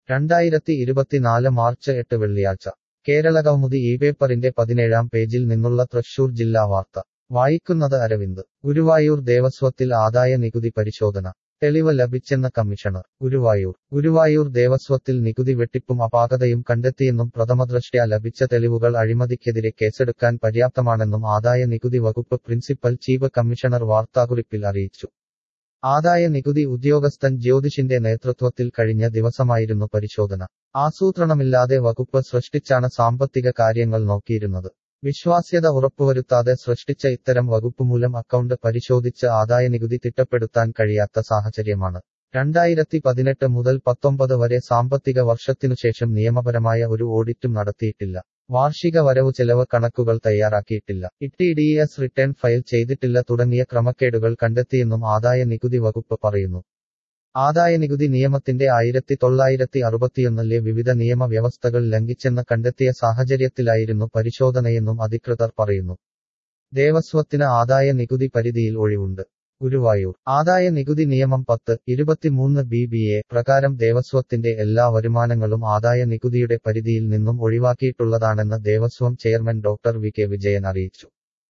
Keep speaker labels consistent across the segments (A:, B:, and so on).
A: രണ്ടായിരത്തി ഇരുപത്തിനാല് മാർച്ച് എട്ട് വെള്ളിയാഴ്ച കേരളകൗമുദി ഈ പേപ്പറിന്റെ പതിനേഴാം പേജിൽ നിന്നുള്ള തൃശൂർ ജില്ലാ വാർത്ത വായിക്കുന്നത് അരവിന്ദ് ഗുരുവായൂർ ദേവസ്വത്തിൽ ആദായ നികുതി പരിശോധന തെളിവ് ലഭിച്ചെന്ന കമ്മീഷണർ ഗുരുവായൂർ ഗുരുവായൂർ ദേവസ്വത്തിൽ നികുതി വെട്ടിപ്പും അപാകതയും കണ്ടെത്തിയെന്നും പ്രഥമദൃഷ്ട്യാ ലഭിച്ച തെളിവുകൾ അഴിമതിക്കെതിരെ കേസെടുക്കാൻ പര്യാപ്തമാണെന്നും ആദായ നികുതി വകുപ്പ് പ്രിൻസിപ്പൽ ചീഫ് കമ്മീഷണർ വാർത്താക്കുറിപ്പിൽ അറിയിച്ചു ആദായ നികുതി ഉദ്യോഗസ്ഥൻ ജ്യോതിഷിന്റെ നേതൃത്വത്തിൽ കഴിഞ്ഞ ദിവസമായിരുന്നു പരിശോധന ആസൂത്രണമില്ലാതെ വകുപ്പ് സൃഷ്ടിച്ചാണ് സാമ്പത്തിക കാര്യങ്ങൾ നോക്കിയിരുന്നത് വിശ്വാസ്യത ഉറപ്പുവരുത്താതെ സൃഷ്ടിച്ച ഇത്തരം വകുപ്പുമൂലം അക്കൗണ്ട് പരിശോധിച്ച് ആദായനികുതി തിട്ടപ്പെടുത്താൻ കഴിയാത്ത സാഹചര്യമാണ് രണ്ടായിരത്തി പതിനെട്ട് മുതൽ പത്തൊമ്പത് വരെ സാമ്പത്തിക വർഷത്തിനുശേഷം നിയമപരമായ ഒരു ഓഡിറ്റും നടത്തിയിട്ടില്ല വാർഷിക വരവു ചെലവ് കണക്കുകൾ തയ്യാറാക്കിയിട്ടില്ല E D S return file ചെയ്തിട്ടില്ല തുടങ്ങിയ ക്രമക്കേടുകൾ കണ്ടെത്തിയെന്നും ആദായ നികുതി വകുപ്പ് പറയുന്നു ആദായനികുതി നിയമത്തിന്റെ ആയിരത്തി തൊള്ളായിരത്തി അറുപത്തിയൊന്നിലെ വിവിധ നിയമ വ്യവസ്ഥകൾ ലംഘിച്ചെന്ന് കണ്ടെത്തിയ സാഹചര്യത്തിലായിരുന്നു പരിശോധനയെന്നും അധികൃതർ പറയുന്നു ദേവസ്വത്തിന് ആദായ നികുതി പരിധിയിൽ ഒഴിവുണ്ട് ഗുരുവായൂർ ആദായ നികുതി നിയമം പത്ത് ഇരുപത്തിമൂന്ന് ബി ബി എ പ്രകാരം ദേവസ്വത്തിന്റെ എല്ലാ വരുമാനങ്ങളും ആദായ നികുതിയുടെ പരിധിയിൽ നിന്നും ഒഴിവാക്കിയിട്ടുള്ളതാണെന്ന് Devaswom chairman doctor V K Vijayan അറിയിച്ചു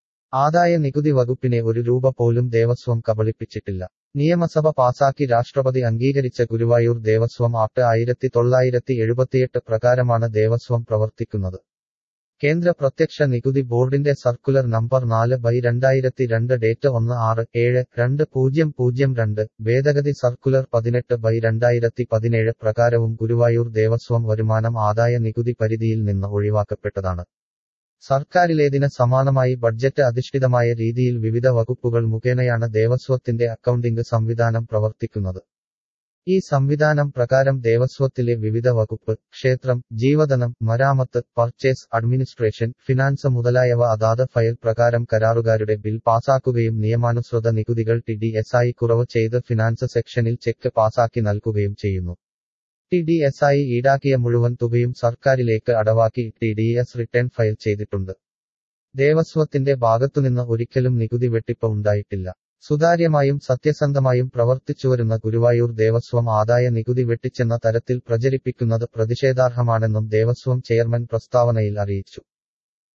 A: ആദായ നികുതി വകുപ്പിനെ ഒരു രൂപ പോലും ദേവസ്വം കബളിപ്പിച്ചിട്ടില്ല നിയമസഭ പാസാക്കി രാഷ്ട്രപതി അംഗീകരിച്ച ഗുരുവായൂർ ദേവസ്വം ആക്ട് ആയിരത്തി തൊള്ളായിരത്തി എഴുപത്തിയെട്ട് പ്രകാരമാണ് ദേവസ്വം പ്രവർത്തിക്കുന്നത് കേന്ദ്ര പ്രത്യക്ഷ നികുതി ബോർഡിന്റെ സർക്കുലർ നമ്പർ നാല് ബൈ രണ്ടായിരത്തി രണ്ട് ഡേറ്റ് ഒന്ന് ആറ് ഏഴ് രണ്ട് പൂജ്യം പൂജ്യം രണ്ട് ഭേദഗതി സർക്കുലർ പതിനെട്ട് ബൈ രണ്ടായിരത്തി പതിനേഴ് പ്രകാരവും ഗുരുവായൂർ ദേവസ്വം വരുമാനം ആദായ നികുതി പരിധിയിൽ നിന്ന് ഒഴിവാക്കപ്പെട്ടതാണ് സർക്കാരിലേതിന് സമാനമായി ബഡ്ജറ്റ് അധിഷ്ഠിതമായ രീതിയിൽ വിവിധ വകുപ്പുകൾ മുഖേനയാണ് ദേവസ്വത്തിന്റെ അക്കൗണ്ടിംഗ് സംവിധാനം പ്രവർത്തിക്കുന്നത് ഈ സംവിധാനം പ്രകാരം ദേവസ്വത്തിലെ വിവിധ വകുപ്പ് ക്ഷേത്രം ജീവധനം മരാമത്ത് പർച്ചേസ് അഡ്മിനിസ്ട്രേഷൻ ഫിനാൻസ് മുതലായവ അതാത് ഫയൽ പ്രകാരം കരാറുകാരുടെ ബിൽ പാസാക്കുകയും നിയമാനുസൃത നികുതികൾ ടി ഡി എസ് ആയി കുറവ് ചെയ്ത് ഫിനാൻസ് സെക്ഷനിൽ ചെക്ക് പാസാക്കി നൽകുകയും ചെയ്യുന്നു ടി ഡി എസ് ആയി ഈടാക്കിയ മുഴുവൻ തുകയും സർക്കാരിലേക്ക് അടവാക്കി T D S return file ചെയ്തിട്ടുണ്ട് ദേവസ്വത്തിന്റെ ഭാഗത്തുനിന്ന് ഒരിക്കലും നികുതി വെട്ടിപ്പ് ഉണ്ടായിട്ടില്ല സുതാര്യമായും സത്യസന്ധമായും പ്രവർത്തിച്ചുവരുന്ന ഗുരുവായൂർ ദേവസ്വം ആദായ നികുതി വെട്ടിച്ചെന്ന തരത്തിൽ പ്രചരിപ്പിക്കുന്നത് പ്രതിഷേധാർഹമാണെന്നും ദേവസ്വം ചെയർമാൻ പ്രസ്താവനയിൽ അറിയിച്ചു